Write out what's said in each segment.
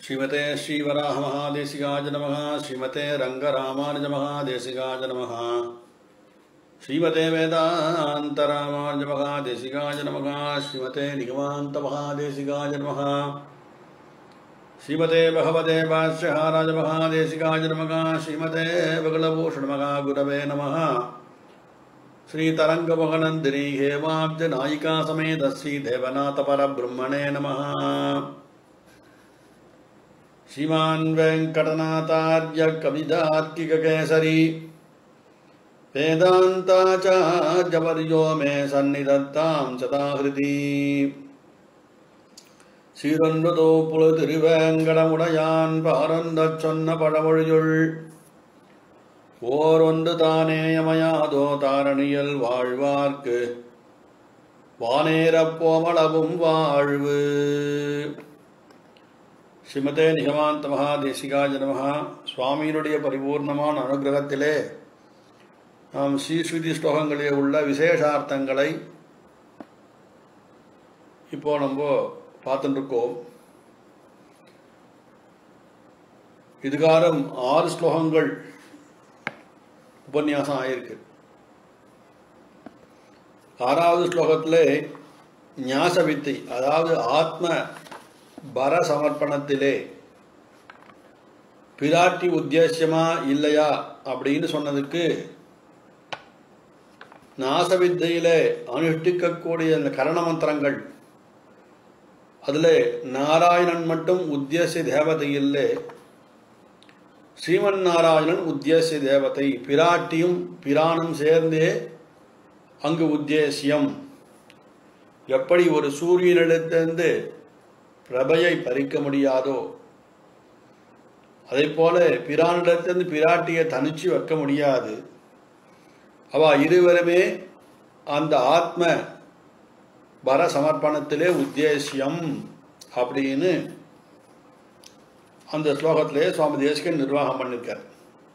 श्रीमते श्रीवराहमहादेशिकाय नमः श्रीमते रङ्गरामानुजमहादेशिकाय नमः श्रीमते वेदान्तरामानुजमहादेशिकाय नमः श्रीमते निगमान्तमहादेशिकाय नमः श्रीमते भगवते भाष्यहाराजमहादेशिकाय नमः श्रीमते बगलभूषणमहागुरवे नमः श्रीतरङ्गमहनन्दिनी हेमाब्जनायिका समेत श्रीदेवनाथपरब्रह्मणे नमः श्रीमान् वेङ्कटनाथार्य कविदार्किककेसरी वेदान्ताचार्यवर्यो मे सन्निधत्तां सदाहृति சீரொன்றுதோ புல திருவேங்கடமுடையான் பாரந்தச் சொன்ன பழமொழியுள் ஓர் ஒன்று தானேயமையாதோ தாரணியல் வாழ்வார்க்கு வானேரப் போமளவும் வாழ்வு ஸ்ரீமதே நிகமாந்த மகாதேசிகாய நமஹா சுவாமியினுடைய பரிபூர்ணமான அனுகிரகத்திலே நாம் ஸ்ரீஸ்ருதி ஸ்லோகங்களிலே உள்ள விசேஷார்த்தங்களை இப்போ நம்ம பார்த்துட்டு இருக்கோம் இதுகாரம் ஆறு ஸ்லோகங்கள் உபன்யாசம் ஆயிருக்கு ஆறாவது ஸ்லோகத்திலே ஞாச வித்தை அதாவது ஆத்ம பர சமர்ப்பணத்திலே பிராட்டி உத்தேசியமா இல்லையா அப்படின்னு சொன்னதுக்கு நாசவித்தையிலே அனுஷ்டிக்கக்கூடிய அந்த கரண மந்திரங்கள் அதில் நாராயணன் மட்டும் உத்தியசிய தேவதை இல்லை ஸ்ரீமன் நாராயணன் உத்தியசிய தேவதை பிராட்டியும் பிரானும் சேர்ந்தே அங்கு உத்தேசியம் எப்படி ஒரு சூரியனிடத்திலிருந்து பிரபையை பறிக்க முடியாதோ அதே போல பிரானிடத்திலிருந்து பிராட்டியை தனிச்சு வைக்க முடியாது அவ இருவருமே அந்த ஆத்ம பர சமர்ப்பணத்திலே உத்தேசியம் அப்படின்னு அந்த ஸ்லோகத்திலே சுவாமி தேசிகன் நிர்வாகம் பண்ணிருக்கார்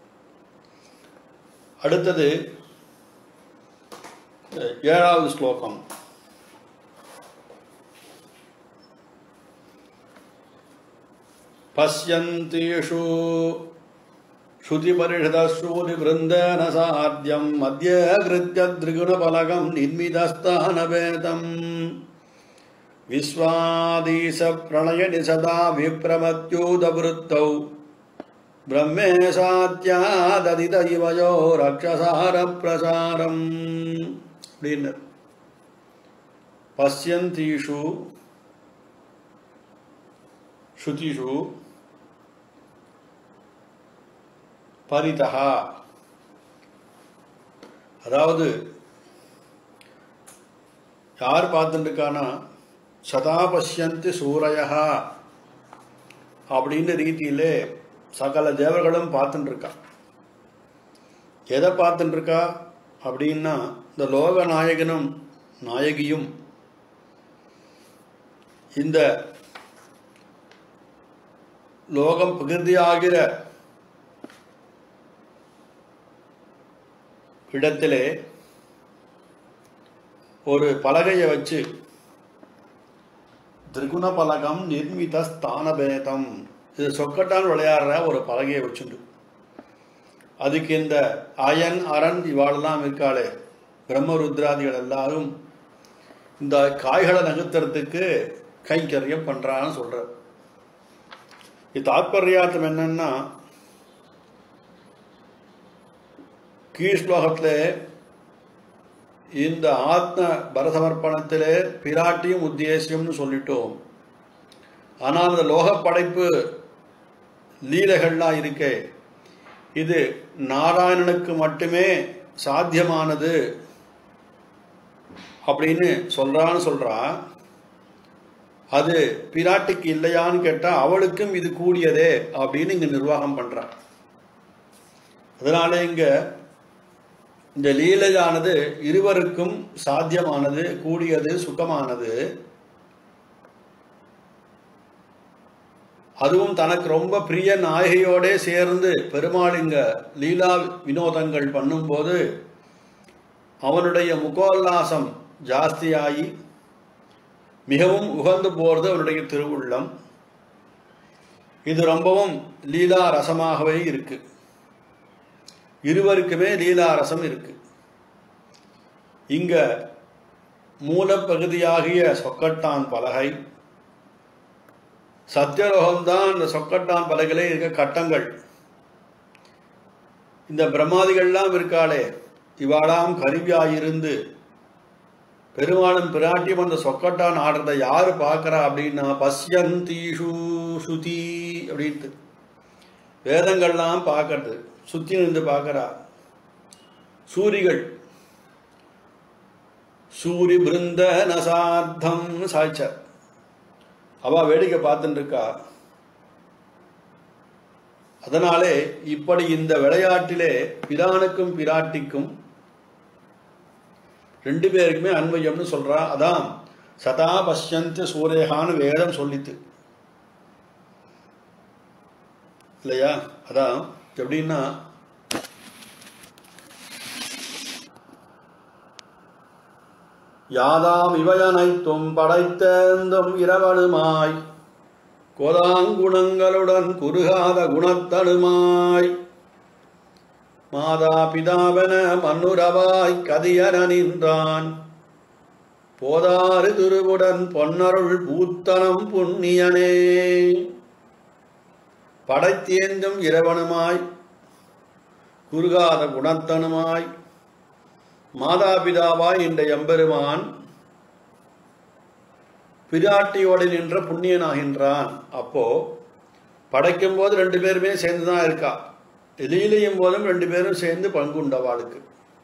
அடுத்தது ஏழாவது ஸ்லோகம் पश्यन्तीषु श्रुतिपरिषदश्रूतिवृन्देन साध्यम् अद्यकृत्य द्रिगुणफलकम् निर्मितस्थानभेदम् विश्वादीशप्रणयनि सदा विप्रमत्यूतवृत्तौ ब्रह्मे सात्याददित इवयो रक्षसारप्रसारम् அப்படின்னு பசியந்தீஷு ஸ்ருதிஷு பரிதா அதாவது யார் பார்த்துட்டு இருக்கானா சதா பசியந்தி சூரையா அப்படின்னு ரீதியிலே சகல தேவர்களும் பார்த்துட்டு இருக்கா எதை பார்த்துட்டு இருக்கா அப்படின்னா இந்த லோக நாயகனும் நாயகியும் இந்த லோகம் பகிர்ந்தியாகிற இடத்திலே ஒரு பலகையை வச்சு திரிகுண பலகம் நிர்மித ஸ்தானபேதம் இது சொக்கட்டான் விளையாடுற ஒரு பலகையை வச்சுண்டு அதுக்கு இந்த அயன் அரண் இவாளெல்லாம் இருக்காளே பிரம்மருத்ராதிகள் எல்லாரும் இந்த காய்களை நகர்த்துறதுக்கு கைங்கரியம் பண்றான்னு சொல்ற இது தாத்பரியார்த்தம் என்னன்னா கீழ் ஸ்லோகத்தில் இந்த ஆத்ம பரசமர்ப்பணத்திலே பிராட்டியும் உத்தேசியம்னு சொல்லிட்டோம் ஆனால் அந்த லோக படைப்பு லீலைகள்லாம் இருக்கே இது நாராயணனுக்கு மட்டுமே சாத்தியமானது அப்படின்னு சொல்றான்னு சொல்றா அது பிராட்டிக்கு இல்லையான்னு கேட்டா அவளுக்கும் இது கூடியதே அப்படின்னு இங்க நிர்வாகம் பண்றா அதனால இங்க இந்த லீலையானது இருவருக்கும் சாத்தியமானது கூடியது சுகமானது அதுவும் தனக்கு ரொம்ப பிரிய நாயகியோட சேர்ந்து பெருமாள் இங்க லீலா வினோதங்கள் பண்ணும்போது அவனுடைய முகோல்லாசம் ஜாஸ்தியாகி மிகவும் உகந்து போறது அவனுடைய திருவுள்ளம் இது ரொம்பவும் லீலா ரசமாகவே இருக்கு இருவருக்குமே லீலா ரசம் இருக்கு இங்க மூலப்பகுதியாகிய சொக்கட்டான் பலகை சத்தியலோகம்தான் இந்த சொக்கட்டான் பலகையிலே இருக்க கட்டங்கள் இந்த பிரம்மாதிகள்லாம் இருக்காளே இவாளாம் கருவியாயிருந்து பெருமாளும் பிராட்டியும் அந்த சொக்கட்டான் ஆடுறத யாரு பார்க்கறா அப்படின்னா பஸ்யந்தீஷு சுதி அப்படின்ட்டு வேதங்கள்லாம் பார்க்கறது சுத்தி நின்று பார்க்கறா சூரிகள் சூரி பிருந்த நசார்த்தம் சாய்ச்சார் அவ வேடிக்கை பார்த்துட்டு இருக்கா அதனாலே இப்படி இந்த விளையாட்டிலே பிரானுக்கும் பிராட்டிக்கும் ரெண்டு பேருக்குமே அன்வயம்னு சொல்றா அதான் சதா பஷ்யந்த சூரேகான்னு வேதம் சொல்லித்து இல்லையா அதான் எப்படின்னா யாதாம் இவையனைத்தும் படைத்தேந்தும் இரவலுமாய் கோதாங்குணங்களுடன் குறுகாத குணத்தடுமாய் மாதா பிதாவன மன்னுரவாய் கதியர நின்றான் போதாறு திருவுடன் பொன்னருள் பூத்தனம் புண்ணியனே படைத்தேந்தும் இரவனுமாய் குறுகாத குணத்தனுமாய் மாதாபிதாவாய் இந்த எம்பெருமான் பிராட்டியோடு நின்ற புண்ணியனாகின்றான் அப்போ படைக்கும் போது ரெண்டு பேருமே சேர்ந்து தான் இருக்கா லீலையும் போதும் ரெண்டு பேரும் சேர்ந்து பங்குண்டவாளுக்கு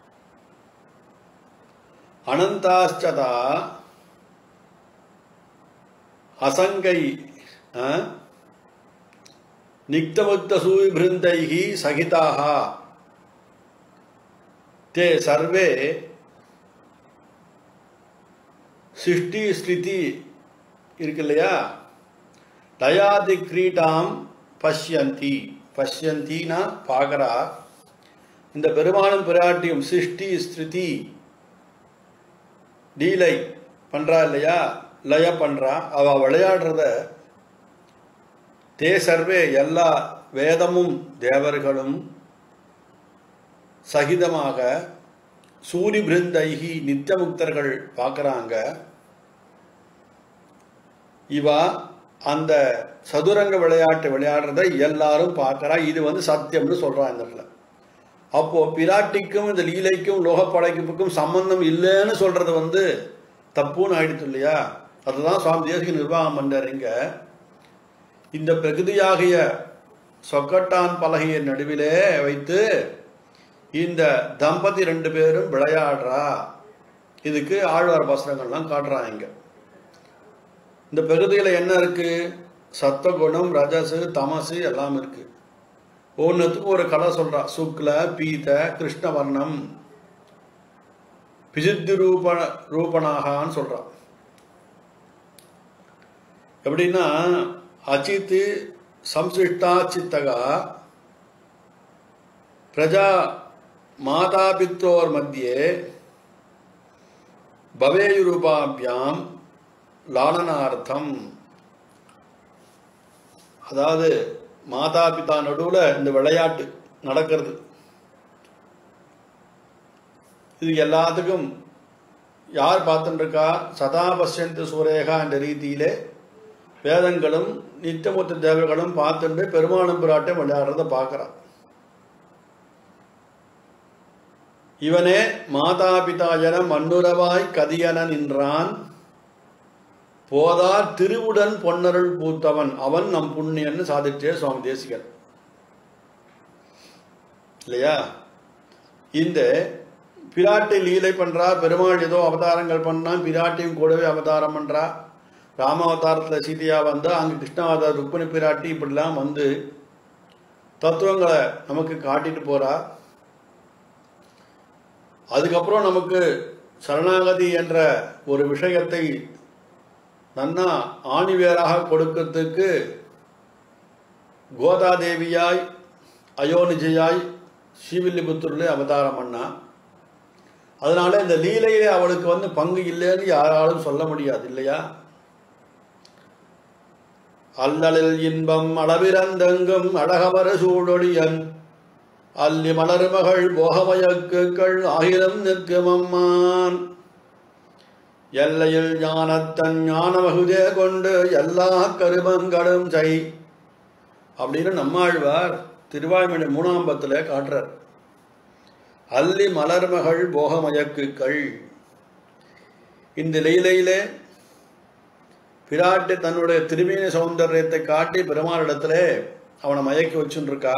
அனந்தாஷ்டதா அசங்கை நிக்தமுக்த சூபிருந்தைகி சகிதாக தே சர்வே சிருஷ்டி ஸ்ருதி இருக்கு இல்லையா தயாதி கிரீட்டாம் பஷ்யந்தி பஷ்யந்தினா பார்க்கறா இந்த பெருமானும் பிராட்டியும் சிருஷ்டி ஸ்ருதி லீலை பண்றா இல்லையா லய பண்றா அவ விளையாடுறத தே சர்வே எல்லா வேதமும் தேவர்களும் சகிதமாக சூரி பிருந்தைகி நித்தியமுக்தர்கள் பார்க்குறாங்க இவா அந்த சதுரங்க விளையாட்டு விளையாடுறத எல்லாரும் பார்க்கறா இது வந்து சத்தியம்னு சொல்றா இந்த இடத்துல அப்போ பிராட்டிக்கும் இந்த லீலைக்கும் லோகப்படைப்புக்கும் சம்பந்தம் இல்லைன்னு சொல்றது வந்து தப்புன்னு ஆயிடுச்சு இல்லையா அதுதான் சுவாமி தேசிக நிர்வாகம் பண்றாருங்க இந்த பிரகிருதியாகிய சொக்கட்டான் பலகைய நடுவிலே வைத்து இந்த தம்பதி ரெண்டு பேரும் விளையாடுறா இதுக்கு ஆழ்வார் பாசனங்கள்லாம் காட்டுறான் இங்க இந்த பிரகிருதியில என்ன இருக்கு சத்தகுணம் ரஜசு தமசு எல்லாம் இருக்கு ஒன்றுத்துக்கு ஒரு கலை சொல்றா சுக்ல பீத கிருஷ்ணவர்ணம் பிசித்தி ரூப ரூபனாகான்னு சொல்றா எப்படின்னா அச்சித்து சம்சிஷ்டா சித்தகா பிரஜா மாதாபித்தோர் மத்தியே பவேயுரூபாபியாம் லாலனார்த்தம் அதாவது மாதா பிதா நடுவில் இந்த விளையாட்டு நடக்கிறது இது எல்லாத்துக்கும் யார் பார்த்துட்டுருக்கா சதா பஷ்யந்த சூரேகா என்ற ரீதியிலே வேதங்களும் நித்தியமூர்த்த தேவர்களும் பார்த்துட்டு பெருமானும் பிராட்டம் விளையாடுறத பார்க்குறான் இவனே மாதாபிதா என மண்ணுறவாய் கதியன நின்றான் போதார் திருவுடன் பொன்னருள் பூத்தவன் அவன் நம் புண்ணியன்னு சாதிச்சே சுவாமி தேசிகர் இல்லையா இந்த பிராட்டி லீலை பண்றா பெருமாள் ஏதோ அவதாரங்கள் பண்ணா பிராட்டியும் கூடவே அவதாரம் பண்றா ராமாவதாரத்தில் சீதையா வந்தா அங்கே கிருஷ்ணாவதார ருக்மிணி பிராட்டி இப்படிலாம் வந்து தத்துவங்களை நமக்கு காட்டிட்டு போறா அதுக்கப்புறம் நமக்கு சரணாகதி என்ற ஒரு விஷயத்தை நன்னா ஆணிவேராக கொடுக்கிறதுக்கு கோதாதேவியாய் அயோனிஜயாய் ஸ்ரீவில்லிபுத்தூர்ல அவதாரம் பண்ணா அதனால இந்த லீலையிலே அவளுக்கு வந்து பங்கு இல்லைன்னு யாராலும் சொல்ல முடியாது இல்லையா அல்லலில் இன்பம் அளவிறந்தெங்கும் அழகமர சூழொழியன் அல்லி மலர்மகள் போகமயக்குக்கள் ஆயிரம் நிற்கும் அம்மான் எல்லையில் ஞானத்தன் ஞானமகுதே கொண்டு எல்லா கருமங்களும் செய் அப்படின்னு நம்மாழ்வார் திருவாய்மொழி மூணாம் பத்துல காட்டுறார் அல்லி மலர்மகள் போகமயக்குக்கள் இந்த லீலையிலே பிராட்டி தன்னுடைய திருமீன சௌந்தரியத்தை காட்டி பெருமாளிடத்திலே அவனை மயக்கி வச்சுருக்கா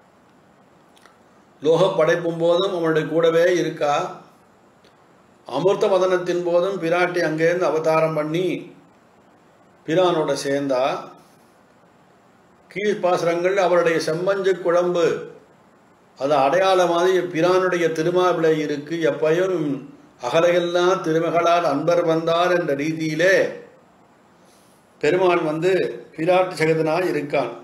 லோக படைப்பும் போதும் அவனுடைய கூடவே இருக்கா அமிர்த மதனத்தின் போதும் பிராட்டி அங்கேருந்து அவதாரம் பண்ணி பிரானோட சேர்ந்தா கீழ்ப்பாசுரங்கள் அவருடைய செம்மஞ்சு குழம்பு அது அடையாளமாக பிரானுடைய திருமாவிளை இருக்கு எப்பயும் அகலையெல்லாம் திருமகளால் அன்பர் வந்தார் என்ற ரீதியிலே பெருமாள் வந்து பிராட்டு சகதனாய் இருக்கான்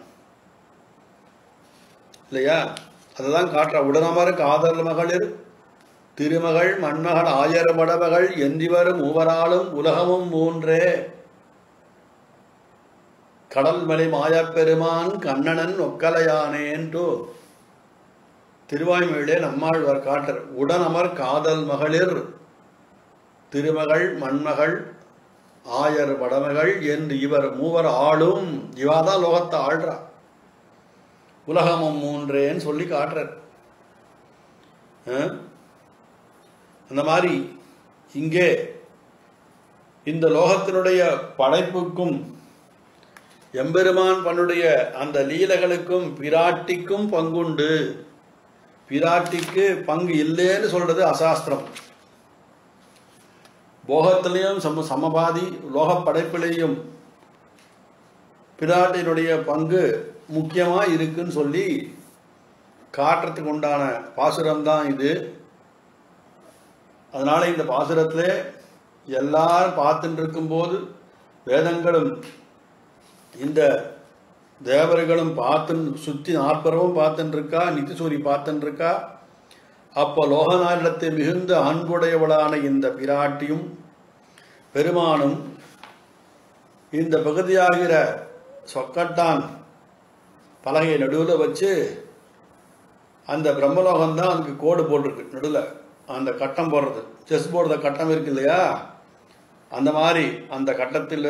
இல்லையா அதுதான் காட்டுற உடனமர் காதல் மகளிர் திருமகள் மண்மகள் ஆயிரம் மடமகள் என்றிவரும் மூவராலும் உலகமும் மூன்றே கடல்மலை மாயப்பெருமான் கண்ணனன் ஒக்கலையானேன்ட்டு திருவாய்மொழியிலே நம்மாழ்வார் காட்டர் உடனமர் காதல் மகளிர் திருமகள் மண்மகள் ஆயர் வடமகள் என்று இவர் மூவர் ஆளும் இவாதான் லோகத்தை ஆள்றா உலகமும் மூன்றேன்னு சொல்லி காட்டுறார் அந்த மாதிரி இங்கே இந்த லோகத்தினுடைய படைப்புக்கும் எம்பெருமான் பண்ணுடைய அந்த லீலைகளுக்கும் பிராட்டிக்கும் பங்குண்டு பிராட்டிக்கு பங்கு இல்லைன்னு சொல்றது அசாஸ்திரம் போகத்திலையும் சம சமபாதி லோக படைப்பிலையும் பிராட்டினுடைய பங்கு முக்கியமாக இருக்குன்னு சொல்லி காட்டுறதுக்கு உண்டான பாசுரம் தான் இது அதனால இந்த பாசுரத்தில் எல்லாரும் பார்த்துட்டு இருக்கும்போது வேதங்களும் இந்த தேவர்களும் பார்த்து சுற்றி நாற்பரவும் பார்த்துட்டு இருக்கா நித்திசூரி பார்த்துட்டு இருக்கா அப்போ லோகநாளிடத்தை மிகுந்த அன்புடையவளான இந்த பிராட்டியும் பெருமானும் இந்த பகுதியாகிற சொக்கட்டான் பலகையை நடுவில் வச்சு அந்த பிரம்மலோகம் தான் அதுக்கு கோடு போட்டிருக்கு நடுவில் அந்த கட்டம் போடுறது செஸ் போடுற கட்டம் இருக்கு இல்லையா அந்த மாதிரி அந்த கட்டத்தில்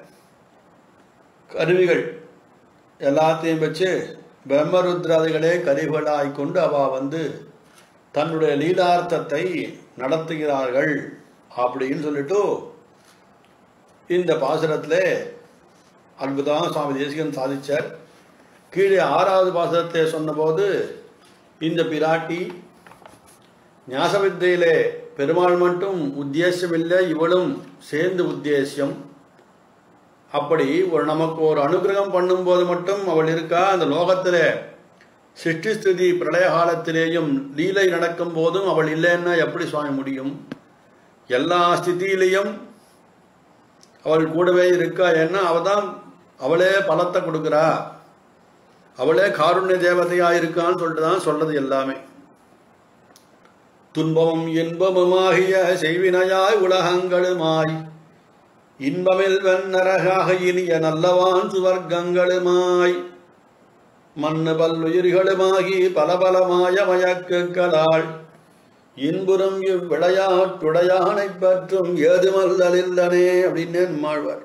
கருவிகள் எல்லாத்தையும் வச்சு பிரம்மருத்ராதிகளே கருவிகளாய் கொண்டு அவ வந்து தன்னுடைய லீலார்த்தத்தை நடத்துகிறார்கள் அப்படின்னு சொல்லிட்டு இந்த பாசுரத்தில் அற்புதமாக சுவாமி தேசிகன் சாதிச்சார் கீழே ஆறாவது பாசுரத்தை சொன்னபோது இந்த பிராட்டி ஞாசவித்தையிலே பெருமாள் மட்டும் உத்தேசம் இல்லை இவளும் சேர்ந்து உத்தேசியம் அப்படி ஒரு நமக்கு ஒரு அனுகிரகம் பண்ணும்போது மட்டும் அவள் இருக்கா அந்த லோகத்தில் சிருஷ்டி ஸ்திதி பிரளய காலத்திலேயும் லீலை நடக்கும் போதும் அவள் இல்லைன்னா எப்படி சுவாமி முடியும் எல்லா ஸ்திதியிலையும் அவள் கூடவே இருக்கா ஏன்னா அவள் தான் அவளே பலத்தை கொடுக்குறா அவளே காருண்ய தேவதையா இருக்கான்னு சொல்லிட்டு தான் சொல்றது எல்லாமே துன்பமும் இன்பமுமாகிய செய்வினையாய் உலகங்களுமாய் இன்பமில் வெண்ணரகாக இனிய நல்லவான் சுவர்க்கங்களுமாய் மண்ணு பல்லுயிர்களுமாகி பல பலமாய மயக்குக்களால் இன்புறும் இவ்விளையாட்டுடையானை பற்றும் ஏதுமல்லலில்லனே அப்படின்னு மாழ்வார்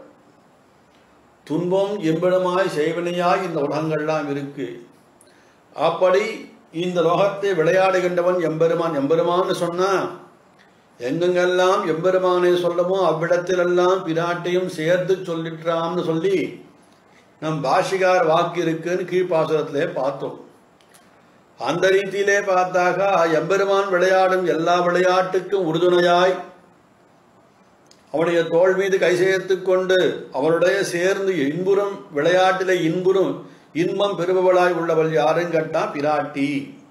துன்பம் இம்பிடமாய் செய்வினையாய் இந்த உலகங்கள்லாம் இருக்கு அப்படி இந்த லோகத்தை விளையாடுகின்றவன் எம்பெருமான் எம்பெருமான்னு சொன்னா எங்கெங்கெல்லாம் எம்பெருமானை சொல்லமோ அவ்விடத்திலெல்லாம் பிராட்டையும் சேர்த்து சொல்லிட்டாம்னு சொல்லி நம் பாஷிகார் வாக்கு இருக்குன்னு கீழ்ப்பாசுரத்திலே பார்த்தோம் அந்த ரீதியிலே பார்த்தாக்கா எம்பெருமான் விளையாடும் எல்லா விளையாட்டுக்கும் உறுதுணையாய் அவனுடைய தோல் மீது கை சேர்த்து கொண்டு அவனுடைய சேர்ந்து இன்புறும் விளையாட்டிலே இன்புறும் இன்பம் பெறுபவளாய் உள்ளவள் யாருன்னு கேட்டா பிராட்டி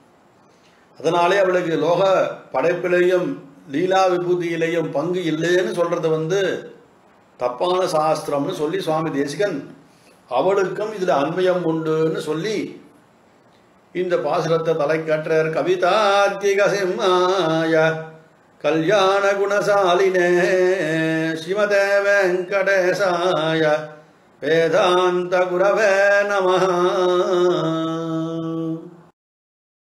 அதனாலே அவளுக்கு லோக படைப்பிலையும் லீலா விபூதியிலையும் பங்கு இல்லைன்னு சொல்றது வந்து தப்பான சாஸ்திரம்னு சொல்லி சுவாமி தேசிகன் அவளுக்கும் இதுல அன்மயம் உண்டுன்னு சொல்லி இந்த பாசுரத்தை தலை கற்றார் கவிதார்த்திக சிம்மாய கல்யாண குணசாலினே ஸ்ரீமதே வெங்கடேசாய வேதாந்த குரவே நம